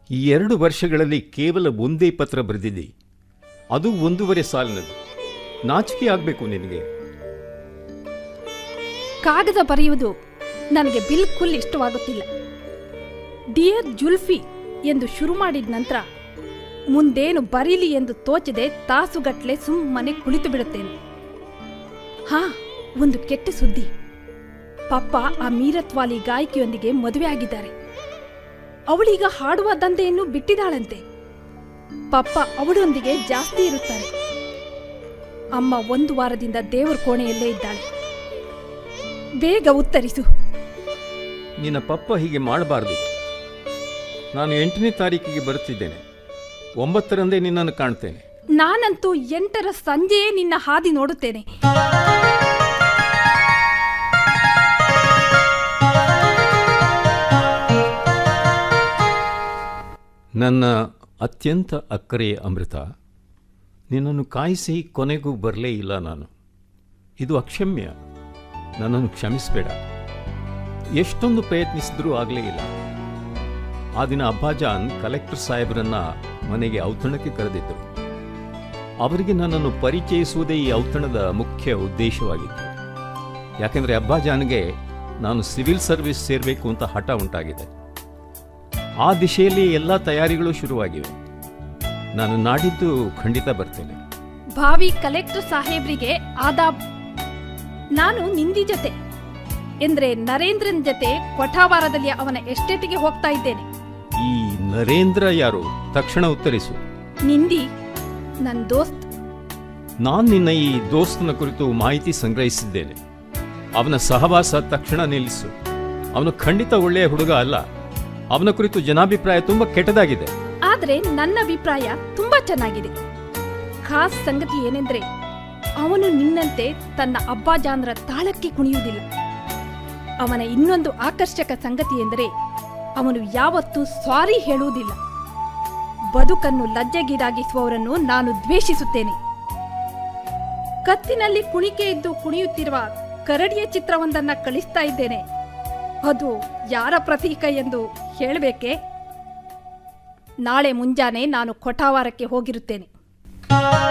ಈ ಎರಡು ವರ್ಷಗಳಲ್ಲಿ ಕೇವಲ ಒಂದೇ ಪತ್ರ ಬರೆದಿದ್ದಿ ಅದು ಒಂದೂವರೆ ಸಾಲಿನದು ನಾಚಿಕೆ ಆಗಬೇಕು ನಿನಗೆ ಕಾಗದ ಬರೆಯುವುದು ನನಗೆ ಬಿಲ್ಕುಲ್ ಇಷ್ಟವಾಗುತ್ತಿಲ್ಲ ಡಿಯರ್ ಜುಲ್ಫಿ ಎಂದು ಶುರು ಮಾಡಿದ ನಂತರ ಮುಂದೇನು ಬರೀಲಿ ಎಂದು ತೋಚದೆ ತಾಸುಗಟ್ಲೆ ಸುಮ್ಮನೆ ಕುಳಿತು ಬಿಡುತ್ತೇನೆ ಹಾ ಒಂದು ಕೆಟ್ಟ ಸುದ್ದಿ ಪಪ್ಪ ಆ ಮೀರತ್ವಾಲಿ ಗಾಯಕಿಯೊಂದಿಗೆ ಮದುವೆ ಆಗಿದ್ದಾರೆ ಅವಳೀಗ ಹಾಡುವ ದಂಧೆಯನ್ನು ಬಿಟ್ಟಿದ್ದಾಳಂತೆ ಪಪ್ಪ ಅವಳೊಂದಿಗೆ ಜಾಸ್ತಿ ಇರುತ್ತಾರೆ ಅಮ್ಮ ಒಂದು ವಾರದಿಂದ ದೇವರ ಕೋಣೆಯಲ್ಲೇ ಇದ್ದಾಳೆ ಬೇಗ ಉತ್ತರಿಸು ನಿನ್ನ ಪಪ್ಪ ಹೀಗೆ ಮಾಡಬಾರ್ದು ನಾನು ಎಂಟನೇ ತಾರೀಕಿಗೆ ಬರುತ್ತಿದ್ದೇನೆ ಒಂಬತ್ತರಂದೇ ನಿನ್ನನ್ನು ಕಾಣ್ತೇನೆ ನಾನಂತೂ ಎಂಟರ ಸಂಜೆಯೇ ನಿನ್ನ ಹಾದಿ ನೋಡುತ್ತೇನೆ ನನ್ನ ಅತ್ಯಂತ ಅಕ್ಕರೆಯ ಅಮೃತ ನಿನ್ನನ್ನು ಕಾಯಿಸಿ ಕೊನೆಗೂ ಬರಲೇ ಇಲ್ಲ ನಾನು ಇದು ಅಕ್ಷಮ್ಯ ನನ್ನನ್ನು ಕ್ಷಮಿಸಬೇಡ ಎಷ್ಟೊಂದು ಪ್ರಯತ್ನಿಸಿದ್ರೂ ಆಗಲೇ ಇಲ್ಲ ಆ ದಿನ ಅಬ್ಬಾಜಾನ್ ಕಲೆಕ್ಟರ್ ಸಾಹೇಬರನ್ನ ಮನೆಗೆ ಔತಣಕ್ಕೆ ಕರೆದಿದ್ದರು ಅವರಿಗೆ ನನ್ನನ್ನು ಪರಿಚಯಿಸುವುದೇ ಈ ಔತಣದ ಮುಖ್ಯ ಉದ್ದೇಶವಾಗಿತ್ತು ಯಾಕೆಂದರೆ ಅಬ್ಬಾಜಾನ್ಗೆ ನಾನು ಸಿವಿಲ್ ಸರ್ವಿಸ್ ಸೇರಬೇಕು ಅಂತ ಹಠ ಉಂಟಾಗಿದೆ ಆ ದಿಶೆಯಲ್ಲಿ ಎಲ್ಲ ತಯಾರಿಗಳು ಶುರುವಾಗಿವೆ ನಾನು ನಾಡಿದ್ದು ಖಂಡಿತ ಬರ್ತೇನೆ ಭಾವಿ ಕಲೆಕ್ಟರ್ ಸಾಹೇಬ್ರಿಗೆ ಆದಾಬ್ ನಾನು ನಿಂದಿ ಜೊತೆ ಎಂದ್ರೆ ನರೇಂದ್ರನ್ ಜೊತೆ ಕೊಠಾವಾರದಲ್ಲಿ ಅವನ ಎಸ್ಟೇಟಿಗೆ ಹೋಗ್ತಾ ಇದ್ದೇನೆ ಈ ನರೇಂದ್ರ ಯಾರು ತಕ್ಷಣ ಉತ್ತರಿಸು ನಿಂದಿ ನನ್ ದೋಸ್ತ್ ನಾನು ನಿನ್ನ ಈ ದೋಸ್ತನ ಕುರಿತು ಮಾಹಿತಿ ಸಂಗ್ರಹಿಸಿದ್ದೇನೆ ಅವನ ಸಹವಾಸ ತಕ್ಷಣ ನಿಲ್ಲಿಸು ಅವನು ಖಂಡಿತ ಒಳ್ಳೆಯ ಹುಡುಗ ಅಲ್ಲ ಅವನ ಕುರಿತು ಜನಾಭಿಪ್ರಾಯ ತುಂಬಾ ಕೆಟ್ಟದಾಗಿದೆ ಆದ್ರೆ ನನ್ನ ಅಭಿಪ್ರಾಯ ತುಂಬಾ ಚೆನ್ನಾಗಿದೆ ಖಾಸ್ ಸಂಗತಿ ಏನೆಂದ್ರೆ ಅವನು ನಿನ್ನಂತೆ ತನ್ನ ಅಬ್ಬಾಜಾನ್ರ ತಾಳಕ್ಕೆ ಕುಣಿಯುವುದಿಲ್ಲ ಅವನ ಇನ್ನೊಂದು ಆಕರ್ಷಕ ಸಂಗತಿ ಎಂದರೆ ಅವನು ಯಾವತ್ತೂ ಸಾರಿ ಹೇಳುವುದಿಲ್ಲ ಬದುಕನ್ನು ಲಜ್ಜೆಗೀಡಾಗಿಸುವವರನ್ನು ನಾನು ದ್ವೇಷಿಸುತ್ತೇನೆ ಕತ್ತಿನಲ್ಲಿ ಕುಣಿಕೆ ಇದ್ದು ಕುಣಿಯುತ್ತಿರುವ ಕರಡಿಯ ಚಿತ್ರವೊಂದನ್ನ ಕಳಿಸ್ತಾ ಇದ್ದೇನೆ ಅದು ಯಾರ ಪ್ರತೀಕ ಎಂದು ಹೇಳಬೇಕೆ ನಾಳೆ ಮುಂಜಾನೆ ನಾನು ಕೊಠಾವಾರಕ್ಕೆ ಹೋಗಿರುತ್ತೇನೆ